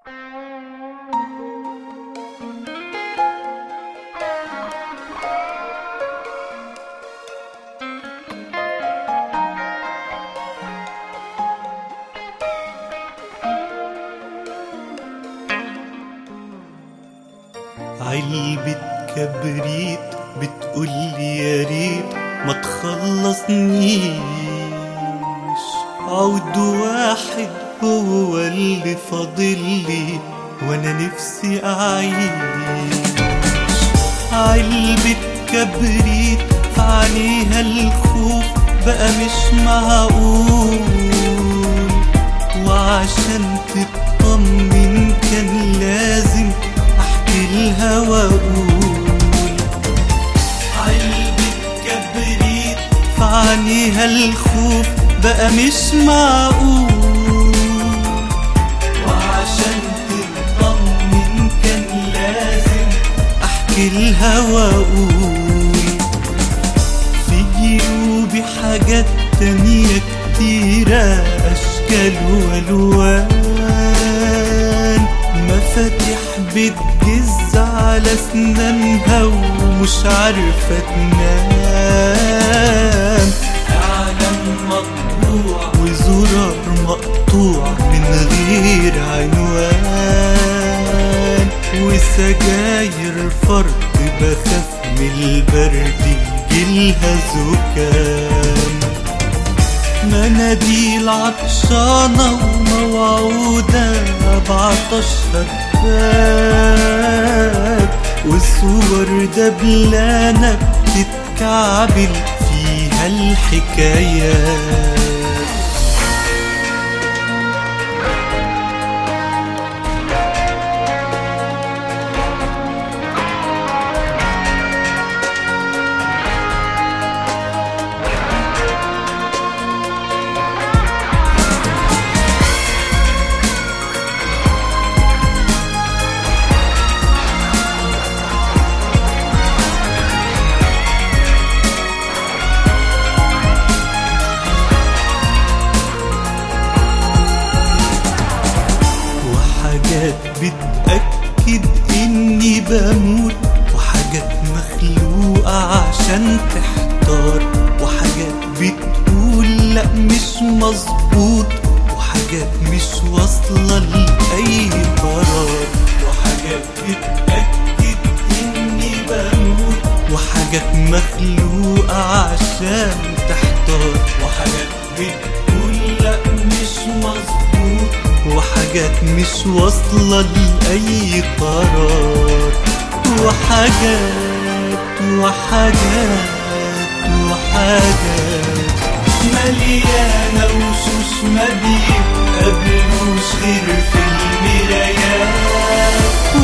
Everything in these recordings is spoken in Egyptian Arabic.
علبة كبريت بتقولي يا ريت ما تخلصنيش عود واحد هو اللي فاضلي وانا نفسي اعيش علبة كبريت عليها الخوف بقى مش معقول وعشان تطمن كان لازم احكي لها واقول علبة كبريت فعليها الخوف بقى مش معقول وعشان تطمن كان لازم احكي لها واقول في جيوبي حاجات تانية كتيرة أشكال وألوان مفاتيح بتجز على أسنانها ومش عارفة تنام أعلام مطبوع وزرار مقطوع من غير عنوان وسجاير فرد بخاف من البرد يجيلها زكام مناديل عطشانة وموعودة بعطش هباب والصور دبلانة بتتكعبل فيها الحكايات وحاجات بتأكد إني بموت وحاجات مخلوقة عشان تحتار وحاجات بتقول لأ مش مظبوط وحاجات مش واصلة لأي قرار وحاجات بتأكد إني بموت وحاجات مخلوقة عشان تحتار وحاجات بتقول لأ مش مظبوط وحاجات مش واصلة لأي قرار وحاجات وحاجات وحاجات مليانة وشوش ما بيقابلوش غير في المرايات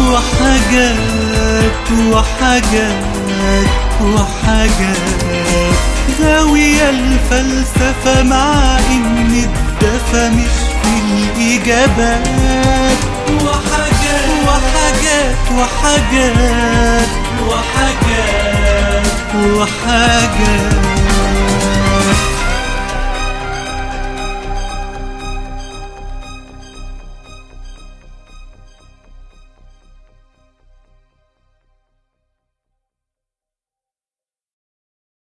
وحاجات وحاجات وحاجات غاوية الفلسفة مع إن الدفى مش في الإجابات وحاجات وحاجات وحاجات وحاجات وحاجات